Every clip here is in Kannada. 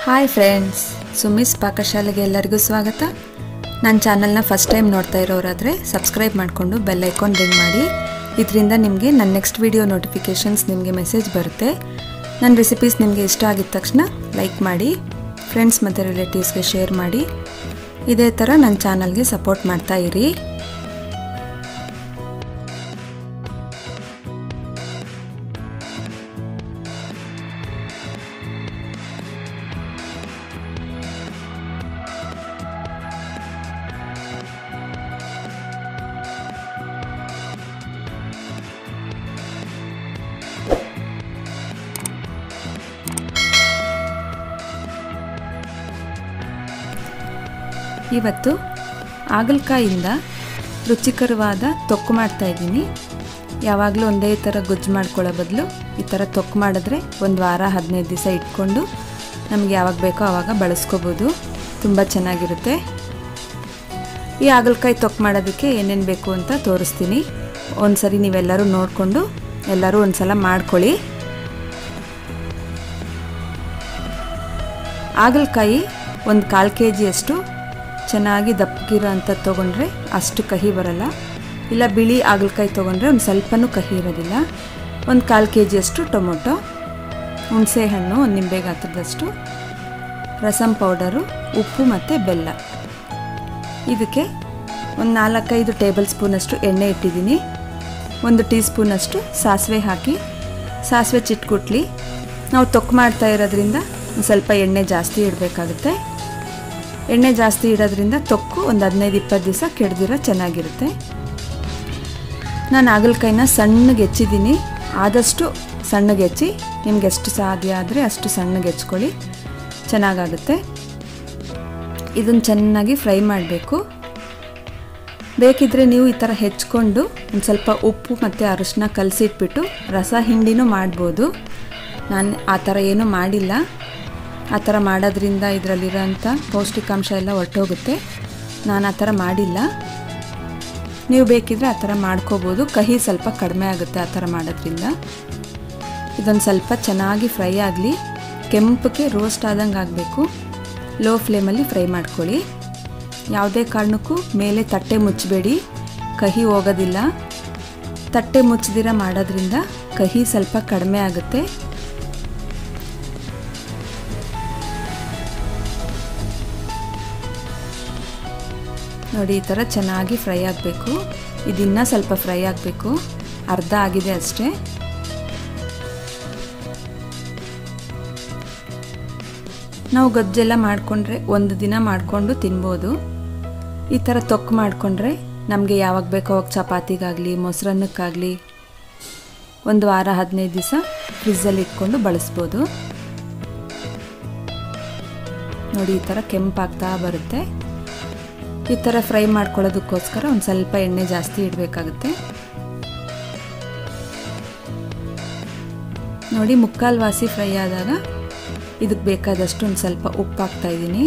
ಹಾಯ್ ಫ್ರೆಂಡ್ಸ್ ಸುಮಿಸ್ ಪಾಕಶಾಲೆಗೆ ಎಲ್ಲರಿಗೂ ಸ್ವಾಗತ ನನ್ನ ಚಾನಲ್ನ ಫಸ್ಟ್ ಟೈಮ್ ನೋಡ್ತಾ ಇರೋರಾದರೆ ಸಬ್ಸ್ಕ್ರೈಬ್ ಮಾಡಿಕೊಂಡು ಬೆಲ್ ಐಕಾನ್ ರಿಂಗ್ ಮಾಡಿ ಇದರಿಂದ ನಿಮಗೆ ನನ್ನ ನೆಕ್ಸ್ಟ್ ವಿಡಿಯೋ ನೋಟಿಫಿಕೇಷನ್ಸ್ ನಿಮಗೆ ಮೆಸೇಜ್ ಬರುತ್ತೆ ನನ್ನ ರೆಸಿಪೀಸ್ ನಿಮಗೆ ಇಷ್ಟ ಆಗಿದ ತಕ್ಷಣ ಲೈಕ್ ಮಾಡಿ ಫ್ರೆಂಡ್ಸ್ ಮತ್ತು ರಿಲೇಟಿವ್ಸ್ಗೆ ಶೇರ್ ಮಾಡಿ ಇದೇ ಥರ ನನ್ನ ಚಾನಲ್ಗೆ ಸಪೋರ್ಟ್ ಮಾಡ್ತಾ ಇರಿ ಇವತ್ತು ಹಾಗಲಕಾಯಿಂದ ರುಚಿಕರವಾದ ತೊಕ್ಕು ಮಾಡ್ತಾ ಇದ್ದೀನಿ ಯಾವಾಗಲೂ ಒಂದೇ ಥರ ಗೊಜ್ಜು ಮಾಡ್ಕೊಳ್ಳೋ ಬದಲು ಈ ಥರ ತೊಕ್ಕು ಮಾಡಿದ್ರೆ ಒಂದು ವಾರ ಹದಿನೈದು ದಿವಸ ಇಟ್ಕೊಂಡು ನಮಗೆ ಯಾವಾಗ ಬೇಕೋ ಆವಾಗ ಬಳಸ್ಕೋಬೋದು ತುಂಬ ಚೆನ್ನಾಗಿರುತ್ತೆ ಈ ಹಾಗಲಕಾಯಿ ತೊಕ್ಕು ಮಾಡೋದಕ್ಕೆ ಏನೇನು ಬೇಕು ಅಂತ ತೋರಿಸ್ತೀನಿ ಒಂದು ಸರಿ ನೀವೆಲ್ಲರೂ ನೋಡಿಕೊಂಡು ಎಲ್ಲರೂ ಒಂದು ಸಲ ಮಾಡ್ಕೊಳ್ಳಿ ಹಾಗಲಕಾಯಿ ಒಂದು ಕಾಲು ಕೆ ಜಿಯಷ್ಟು ಚೆನ್ನಾಗಿ ದಪ್ಪಗಿರೋ ಅಂಥ ತೊಗೊಂಡ್ರೆ ಅಷ್ಟು ಕಹಿ ಬರಲ್ಲ ಇಲ್ಲ ಬಿಳಿ ಹಾಗಲಕಾಯಿ ತೊಗೊಂಡ್ರೆ ಒಂದು ಸ್ವಲ್ಪನೂ ಕಹಿ ಇರೋದಿಲ್ಲ ಒಂದು ಕಾಲು ಕೆ ಜಿಯಷ್ಟು ಟೊಮೊಟೊ ಹುಣಸೆ ಹಣ್ಣು ಒಂದು ನಿಂಬೆ ಗಾತ್ರದಷ್ಟು ರಸಮ್ ಪೌಡರು ಉಪ್ಪು ಮತ್ತು ಬೆಲ್ಲ ಇದಕ್ಕೆ ಒಂದು ನಾಲ್ಕೈದು ಟೇಬಲ್ ಸ್ಪೂನಷ್ಟು ಎಣ್ಣೆ ಇಟ್ಟಿದ್ದೀನಿ ಒಂದು ಟೀ ಸ್ಪೂನಷ್ಟು ಸಾಸಿವೆ ಹಾಕಿ ಸಾಸಿವೆ ಚಿಟ್ಕುಟ್ಲಿ ನಾವು ತೊಕ್ಕು ಮಾಡ್ತಾ ಇರೋದ್ರಿಂದ ಒಂದು ಸ್ವಲ್ಪ ಎಣ್ಣೆ ಜಾಸ್ತಿ ಇಡಬೇಕಾಗುತ್ತೆ ಎಣ್ಣೆ ಜಾಸ್ತಿ ಇಡೋದ್ರಿಂದ ತೊಕ್ಕು ಒಂದು ಹದಿನೈದು ಇಪ್ಪತ್ತು ದಿವಸ ಕೆಡ್ದಿರೋ ಚೆನ್ನಾಗಿರುತ್ತೆ ನಾನು ಹಾಗಲಕಾಯಿನ ಸಣ್ಣಗೆ ಹೆಚ್ಚಿದ್ದೀನಿ ಆದಷ್ಟು ಸಣ್ಣಗೆ ಹೆಚ್ಚಿ ನಿಮ್ಗೆ ಎಷ್ಟು ಸಾಧ್ಯ ಆದರೆ ಅಷ್ಟು ಸಣ್ಣಗೆ ಹೆಚ್ಕೊಳ್ಳಿ ಚೆನ್ನಾಗಾಗುತ್ತೆ ಇದನ್ನು ಚೆನ್ನಾಗಿ ಫ್ರೈ ಮಾಡಬೇಕು ಬೇಕಿದ್ದರೆ ನೀವು ಈ ಥರ ಹೆಚ್ಕೊಂಡು ಒಂದು ಸ್ವಲ್ಪ ಉಪ್ಪು ಮತ್ತು ಅರಶಿನ ಕಲಸಿಟ್ಬಿಟ್ಟು ರಸ ಹಿಂಡಿನೂ ಮಾಡ್ಬೋದು ನಾನು ಆ ಥರ ಏನೂ ಮಾಡಿಲ್ಲ ಆ ಥರ ಮಾಡೋದ್ರಿಂದ ಇದರಲ್ಲಿರೋಂಥ ಪೌಷ್ಟಿಕಾಂಶ ಎಲ್ಲ ಹೊರಟೋಗುತ್ತೆ ನಾನು ಆ ಥರ ಮಾಡಿಲ್ಲ ನೀವು ಬೇಕಿದ್ರೆ ಆ ಥರ ಮಾಡ್ಕೋಬೋದು ಕಹಿ ಸ್ವಲ್ಪ ಕಡಿಮೆ ಆಗುತ್ತೆ ಆ ಥರ ಮಾಡೋದ್ರಿಂದ ಇದೊಂದು ಸ್ವಲ್ಪ ಚೆನ್ನಾಗಿ ಫ್ರೈ ಆಗಲಿ ಕೆಂಪಕ್ಕೆ ರೋಸ್ಟ್ ಆದಂಗೆ ಆಗಬೇಕು ಲೋ ಫ್ಲೇಮಲ್ಲಿ ಫ್ರೈ ಮಾಡ್ಕೊಳ್ಳಿ ಯಾವುದೇ ಕಾರಣಕ್ಕೂ ಮೇಲೆ ತಟ್ಟೆ ಮುಚ್ಚಬೇಡಿ ಕಹಿ ಹೋಗೋದಿಲ್ಲ ತಟ್ಟೆ ಮುಚ್ಚದಿರ ಮಾಡೋದ್ರಿಂದ ಕಹಿ ಸ್ವಲ್ಪ ಕಡಿಮೆ ಆಗುತ್ತೆ ನೋಡಿ ಈ ಥರ ಚೆನ್ನಾಗಿ ಫ್ರೈ ಆಗಬೇಕು ಇದನ್ನ ಸ್ವಲ್ಪ ಫ್ರೈ ಆಗಬೇಕು ಅರ್ಧ ಆಗಿದೆ ಅಷ್ಟೇ ನಾವು ಗಜ್ಜೆಲ್ಲ ಮಾಡಿಕೊಂಡ್ರೆ ಒಂದು ದಿನ ಮಾಡಿಕೊಂಡು ತಿನ್ಬೋದು ಈ ಥರ ತೊಕ್ಕು ಮಾಡಿಕೊಂಡ್ರೆ ನಮಗೆ ಯಾವಾಗ ಬೇಕೋ ಅವಾಗ ಚಪಾತಿಗಾಗಲಿ ಮೊಸರನ್ನಕ್ಕಾಗಲಿ ಒಂದು ವಾರ ಹದಿನೈದು ದಿವಸ ಫ್ರಿಜ್ಜಲ್ಲಿ ಇಟ್ಕೊಂಡು ಬಳಸ್ಬೋದು ನೋಡಿ ಈ ಥರ ಕೆಂಪಾಗ್ತಾ ಬರುತ್ತೆ ಈ ಥರ ಫ್ರೈ ಮಾಡ್ಕೊಳ್ಳೋದಕ್ಕೋಸ್ಕರ ಒಂದು ಸ್ವಲ್ಪ ಎಣ್ಣೆ ಜಾಸ್ತಿ ಇಡಬೇಕಾಗುತ್ತೆ ನೋಡಿ ಮುಕ್ಕಾಲು ವಾಸಿ ಫ್ರೈ ಆದಾಗ ಇದಕ್ಕೆ ಬೇಕಾದಷ್ಟು ಒಂದು ಸ್ವಲ್ಪ ಉಪ್ಪು ಹಾಕ್ತಾ ಇದ್ದೀನಿ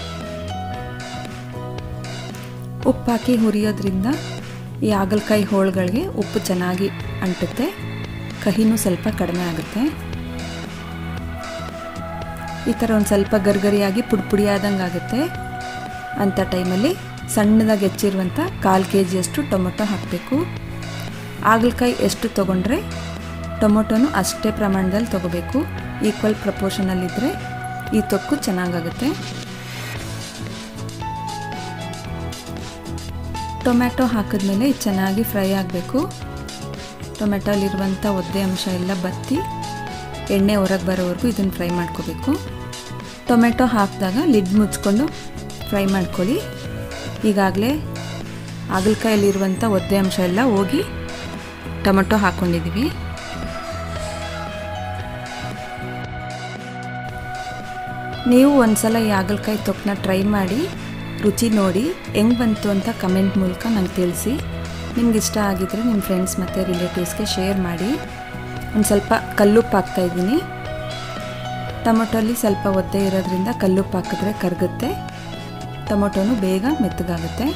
ಉಪ್ಪು ಹಾಕಿ ಹುರಿಯೋದ್ರಿಂದ ಈ ಹಾಗಲಕಾಯಿ ಹೋಳುಗಳಿಗೆ ಉಪ್ಪು ಚೆನ್ನಾಗಿ ಅಂಟುತ್ತೆ ಕಹಿನೂ ಸ್ವಲ್ಪ ಕಡಿಮೆ ಆಗುತ್ತೆ ಈ ಥರ ಒಂದು ಸ್ವಲ್ಪ ಗರ್ಗರಿಯಾಗಿ ಪುಡಿ ಪುಡಿಯಾದಂಗೆ ಆಗುತ್ತೆ ಅಂಥ ಟೈಮಲ್ಲಿ ಸಣ್ಣದಾಗಿ ಹೆಚ್ಚಿರುವಂಥ ಕಾಲು ಕೆ ಜಿಯಷ್ಟು ಟೊಮೊಟೊ ಹಾಕಬೇಕು ಹಾಗಲಕಾಯಿ ಎಷ್ಟು ತೊಗೊಂಡ್ರೆ ಟೊಮೊಟೊನು ಅಷ್ಟೇ ಪ್ರಮಾಣದಲ್ಲಿ ತೊಗೋಬೇಕು ಈಕ್ವಲ್ ಪ್ರಪೋರ್ಷನಲ್ಲಿದ್ದರೆ ಈ ತೊಕ್ಕು ಚೆನ್ನಾಗಾಗುತ್ತೆ ಟೊಮ್ಯಾಟೊ ಹಾಕಿದ್ಮೇಲೆ ಇದು ಚೆನ್ನಾಗಿ ಫ್ರೈ ಆಗಬೇಕು ಟೊಮೆಟೊಲಿರುವಂಥ ಒದ್ದೆ ಅಂಶ ಎಲ್ಲ ಬತ್ತಿ ಎಣ್ಣೆ ಹೊರಗೆ ಬರೋವರೆಗೂ ಇದನ್ನು ಫ್ರೈ ಮಾಡ್ಕೋಬೇಕು ಟೊಮೆಟೊ ಹಾಕಿದಾಗ ಲಿಡ್ ಮುಚ್ಕೊಂಡು ಫ್ರೈ ಮಾಡ್ಕೊಳ್ಳಿ ಈಗಾಗಲೇ ಹಾಗಲಕಾಯಲ್ಲಿರುವಂಥ ಒದ್ದೆ ಅಂಶ ಎಲ್ಲ ಹೋಗಿ ಟೊಮೆಟೊ ಹಾಕ್ಕೊಂಡಿದ್ದೀವಿ ನೀವು ಒಂದ್ಸಲ ಈ ಹಾಗಲಕಾಯಿ ತೊಕ್ಕನ್ನ ಟ್ರೈ ಮಾಡಿ ರುಚಿ ನೋಡಿ ಹೆಂಗೆ ಬಂತು ಅಂತ ಕಮೆಂಟ್ ಮೂಲಕ ನಂಗೆ ತಿಳಿಸಿ ನಿಮ್ಗೆ ಇಷ್ಟ ಆಗಿದ್ರೆ ನಿಮ್ಮ ಫ್ರೆಂಡ್ಸ್ ಮತ್ತು ರಿಲೇಟಿವ್ಸ್ಗೆ ಶೇರ್ ಮಾಡಿ ಒಂದು ಸ್ವಲ್ಪ ಕಲ್ಲುಪ್ಪು ಹಾಕ್ತಾಯಿದ್ದೀನಿ ಟೊಮೊಟೊಲಿ ಸ್ವಲ್ಪ ಒದ್ದೆ ಇರೋದ್ರಿಂದ ಕಲ್ಲುಪ್ಪು ಹಾಕಿದ್ರೆ ಕರಗುತ್ತೆ ಟೊಮೊಟೊನು ಬೇಗ ಮೆತ್ತಗಾಗುತ್ತೆ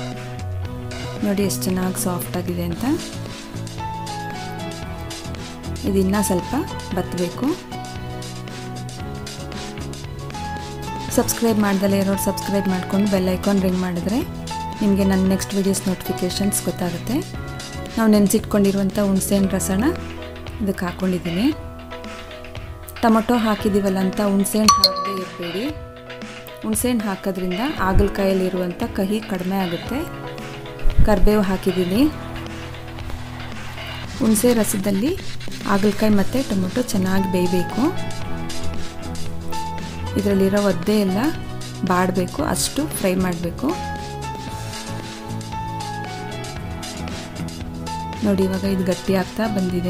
ನೋಡಿ ಎಷ್ಟು ಚೆನ್ನಾಗಿ ಸಾಫ್ಟ್ ಆಗಿದೆ ಅಂತ ಇದು ಇನ್ನೂ ಸ್ವಲ್ಪ ಬತ್ತಬೇಕು ಸಬ್ಸ್ಕ್ರೈಬ್ ಮಾಡ್ದಲೇ ಇರೋರು ಸಬ್ಸ್ಕ್ರೈಬ್ ಮಾಡ್ಕೊಂಡು ಬೆಲ್ ಐಕಾನ್ ರಿಂಗ್ ಮಾಡಿದ್ರೆ ನಿಮಗೆ ನನ್ನ ನೆಕ್ಸ್ಟ್ ವೀಡಿಯೋಸ್ ನೋಟಿಫಿಕೇಷನ್ಸ್ ಗೊತ್ತಾಗುತ್ತೆ ನಾವು ನೆನೆಸಿಟ್ಕೊಂಡಿರುವಂಥ ಹುಣಸೆಹಣ್ಣು ರಸನ ಇದಕ್ಕೆ ಹಾಕ್ಕೊಂಡಿದ್ದೀನಿ ಟೊಮೊಟೊ ಹಾಕಿದ್ದೀವಲ್ಲ ಅಂತ ಹುಣಸೆಹಣ್ಣು ಹಾಕದೇ ಇರಬೇಡಿ ಹುಣಸೆಹಣ್ಣು ಹಾಕೋದ್ರಿಂದ ಹಾಗಲಕಾಯಲ್ಲಿರುವಂಥ ಕಹಿ ಕಡಿಮೆ ಆಗುತ್ತೆ ಕರಿಬೇವು ಹಾಕಿದ್ದೀನಿ ಹುಣಸೆ ರಸದಲ್ಲಿ ಹಾಗಲಕಾಯಿ ಮತ್ತು ಟೊಮೊಟೊ ಚೆನ್ನಾಗಿ ಬೇಯಬೇಕು ಇದರಲ್ಲಿರೋ ಒದ್ದೆ ಎಲ್ಲ ಬಾಡಬೇಕು ಅಷ್ಟು ಫ್ರೈ ಮಾಡಬೇಕು ನೋಡಿ ಇವಾಗ ಇದು ಗಟ್ಟಿ ಆಗ್ತಾ ಬಂದಿದೆ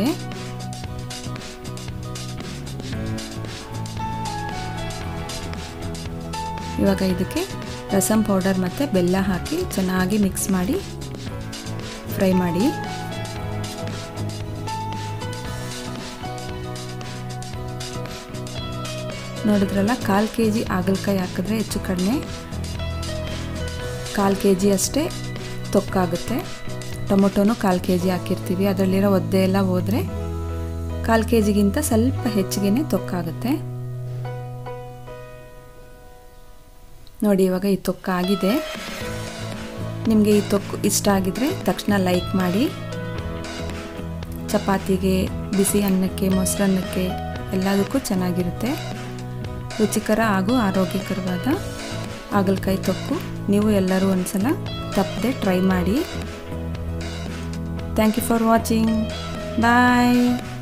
ಇವಾಗ ಇದಕ್ಕೆ ರಸಮ್ ಪೌಡರ್ ಮತ್ತು ಬೆಲ್ಲ ಹಾಕಿ ಚೆನ್ನಾಗಿ ಮಿಕ್ಸ್ ಮಾಡಿ ಫ್ರೈ ಮಾಡಿ ನೋಡಿದ್ರಲ್ಲ ಕಾಲು ಕೆ ಜಿ ಹಾಗಲಕಾಯಿ ಹಾಕಿದ್ರೆ ಹೆಚ್ಚು ಕಡಿಮೆ ಕಾಲು ಕೆ ಜಿ ಅಷ್ಟೇ ತೊಕ್ಕಾಗುತ್ತೆ ಟೊಮೊಟೊನು ಕಾಲು ಕೆ ಜಿ ಹಾಕಿರ್ತೀವಿ ಅದರಲ್ಲಿರೋ ಒದ್ದೆ ಎಲ್ಲ ಹೋದರೆ ಕಾಲು ಕೆ ಜಿಗಿಂತ ಸ್ವಲ್ಪ ಹೆಚ್ಚಿಗೆ ತೊಕ್ಕಾಗುತ್ತೆ ನೋಡಿ ಇವಾಗ ಈ ತೊಕ್ಕ ಆಗಿದೆ ನಿಮಗೆ ಈ ತೊಕ್ಕು ಇಷ್ಟ ಆಗಿದ್ರೆ ತಕ್ಷಣ ಲೈಕ್ ಮಾಡಿ ಚಪಾತಿಗೆ ಬಿಸಿ ಅನ್ನಕ್ಕೆ ಮೊಸರನ್ನಕ್ಕೆ ಎಲ್ಲದಕ್ಕೂ ಚೆನ್ನಾಗಿರುತ್ತೆ ರುಚಿಕರ ಹಾಗೂ ಆರೋಗ್ಯಕರವಾದ ಹಾಗಲಕಾಯಿ ತೊಕ್ಕು ನೀವು ಎಲ್ಲರೂ ಒಂದ್ಸಲ ತಪ್ಪದೆ ಟ್ರೈ ಮಾಡಿ thank you for watching bye